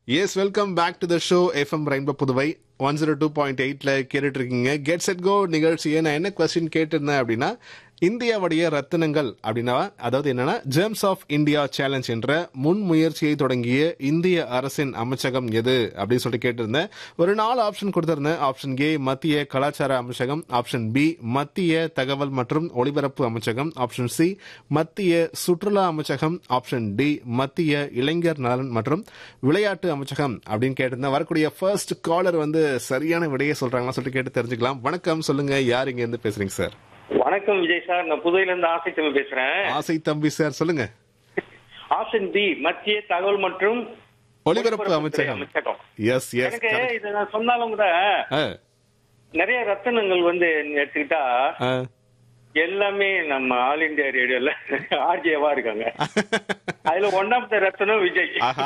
S welcome back to the show FM Rainbow Puduvai one zero two point எயிட்ல கேட்டுட்டு இருக்கீங்க get set go நிகழ்ச்சியை நான் என்ன கொஸ்டின் கேட்டிருந்தேன் அப்படின்னா இந்தியாவுடைய ரத்தினங்கள் அப்படின்னா அதாவது என்னன்னா ஜேம்ஸ் ஆஃப் இந்தியா சேலஞ்ச் என்ற முன்முயற்சியை தொடங்கிய இந்திய அரசின் அமைச்சகம் எது அப்படின்னு சொல்லிட்டு கேட்டிருந்தேன் ஒரு நாலு ஆப்ஷன் கொடுத்திருந்தேன் ஆப்ஷன் ஏ மத்திய கலாச்சார அமைச்சகம் ஆப்ஷன் பி மத்திய தகவல் மற்றும் ஒலிபரப்பு அமைச்சகம் ஆப்ஷன் சி மத்திய சுற்றுலா அமைச்சகம் ஆப்ஷன் டி மத்திய இளைஞர் நலன் மற்றும் விளையாட்டு அமைச்சகம் அப்படின்னு கேட்டிருந்தேன் வரக்கூடிய ஃபர்ஸ்ட் காலர் வந்து சரியான விடையை சொல்றாங்களா சொல்லிட்டு கேட்டு தெரிஞ்சுக்கலாம் வணக்கம் சொல்லுங்க யார் இங்க இருந்து பேசுறீங்க சார் வணக்கம் விஜய் சார் நான் புதுவையில இருந்து ஆசை தமிழ் பேசுறேன் ஆசை தம்பி சார் சொல்லுங்க ஆப்ஷன் பி மத்திய தகவல் மற்றும் ஒலிபரப்பு அமைச்சகம் அமைச்சகம் எஸ் எஸ் எனக்கு இதை நான் சொன்னாலும் கூட நிறைய ரத்தனங்கள் வந்து எடுத்துக்கிட்டா எல்லாமே நம்ம ஆல் இந்தியா ரேடியோல ஆர்ஜேவா இருக்காங்க அதுல ஒன் ஆஃப் த ரத்தனம் விஜய் ஆஹா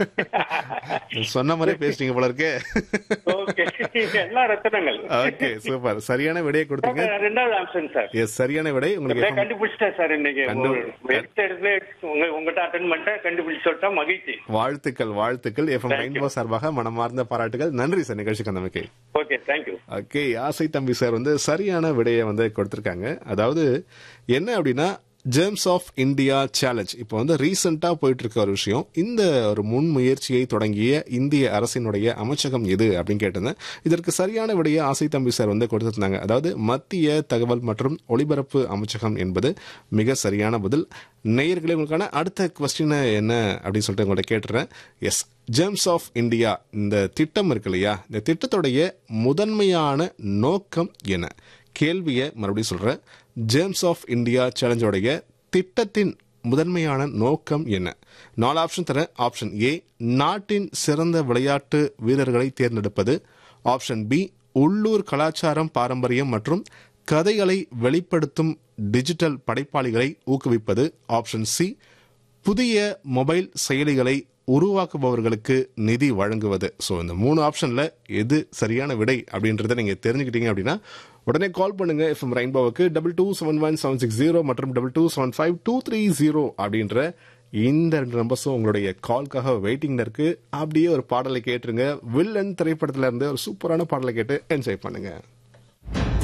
சொன்ன மாதிரி பேசுறீங்க போல இருக்கு ஓகே எல்லா ரத்தனங்கள் ஓகே சூப்பர் சரியான விடையை கொடுத்தீங்க ரெண்டாவது ஆப்ஷன் சார் எஸ் சரியான விடை உங்களுக்கு எப்படியோ கண்டுபிடிச்சிட்டேன் சார் இன்னைக்கு கண்டு- ஒரு எடுத்த இடத்துல உங்க உங்ககிட்ட அட்டன் பண்ணிட்டேன் கண்டுபிடிச்சு சொல்லிட்டா மகிழ்ச்சி வாழ்த்துக்கள் வாழ்த்துக்கள் எஃப்எம் Thank you. ரெயின்போ சார்பாக மனமார்ந்த பாராட்டுகள் நன்றி சார் நிகழ்ச்சிக்கு வந்தமைக்கு ஓகே தேங்க்யூ ஓகே ஆசை தம்பி சார் வந்து சரியான விடையை வந்து கொடுத்திருக்காங்க அதாவது என்ன அப்படின்னா ஜேம்ஸ் ஆஃப் இந்தியா சேலஞ்ச் இப்போ வந்து ரீசெண்டா போயிட்டு இருக்க ஒரு விஷயம் இந்த ஒரு முன்முயற்சியை தொடங்கிய இந்திய அரசினுடைய அமைச்சகம் எது அப்படின்னு கேட்டிருந்தேன் இதற்கு சரியான விடையை ஆசை தம்பி சார் வந்து கொடுத்திருந்தாங்க அதாவது மத்திய தகவல் மற்றும் ஒலிபரப்பு அமைச்சகம் என்பது மிக சரியான பதில் நேயர்களே உங்களுக்கான அடுத்த கொஸ்டின் என்ன அப்படின்னு சொல்லிட்டு உங்கள்ட்ட கேட்டுறேன் எஸ் ஜேம்ஸ் ஆஃப் இந்தியா இந்த திட்டம் இருக்கு இல்லையா இந்த திட்டத்துடைய முதன்மையான நோக்கம் என்ன கேள்வியை மறுபடியும் சொல்றேன் ஜேம்ஸ் ஆஃப் இந்தியா சேலஞ்சோடைய திட்டத்தின் முதன்மையான நோக்கம் என்ன நாலு ஆப்ஷன் தரேன் ஆப்ஷன் ஏ நாட்டின் சிறந்த விளையாட்டு வீரர்களை தேர்ந்தெடுப்பது ஆப்ஷன் பி உள்ளூர் கலாச்சாரம் பாரம்பரியம் மற்றும் கதைகளை வெளிப்படுத்தும் டிஜிட்டல் படைப்பாளிகளை ஊக்குவிப்பது ஆப்ஷன் சி புதிய மொபைல் செயலிகளை உருவாக்குபவர்களுக்கு நிதி வழங்குவது ஸோ இந்த மூணு ஆப்ஷன்ல எது சரியான விடை அப்படின்றத நீங்க தெரிஞ்சுக்கிட்டீங்க அப்படின்னா உடனே கால் பண்ணுங்க எஃப்எம் ரெயின்போவுக்கு double two seven one seven six zero மற்றும் double two seven five two three zero அப்படின்ற இந்த ரெண்டு நம்பர்ஸும் உங்களுடைய கால்க்காக வெயிட்டிங்ல இருக்கு அப்படியே ஒரு பாடலை கேட்டுருங்க வில்லன் திரைப்படத்துல இருந்து ஒரு சூப்பரான பாடலை கேட்டு என்ஜாய் பண்ணுங்க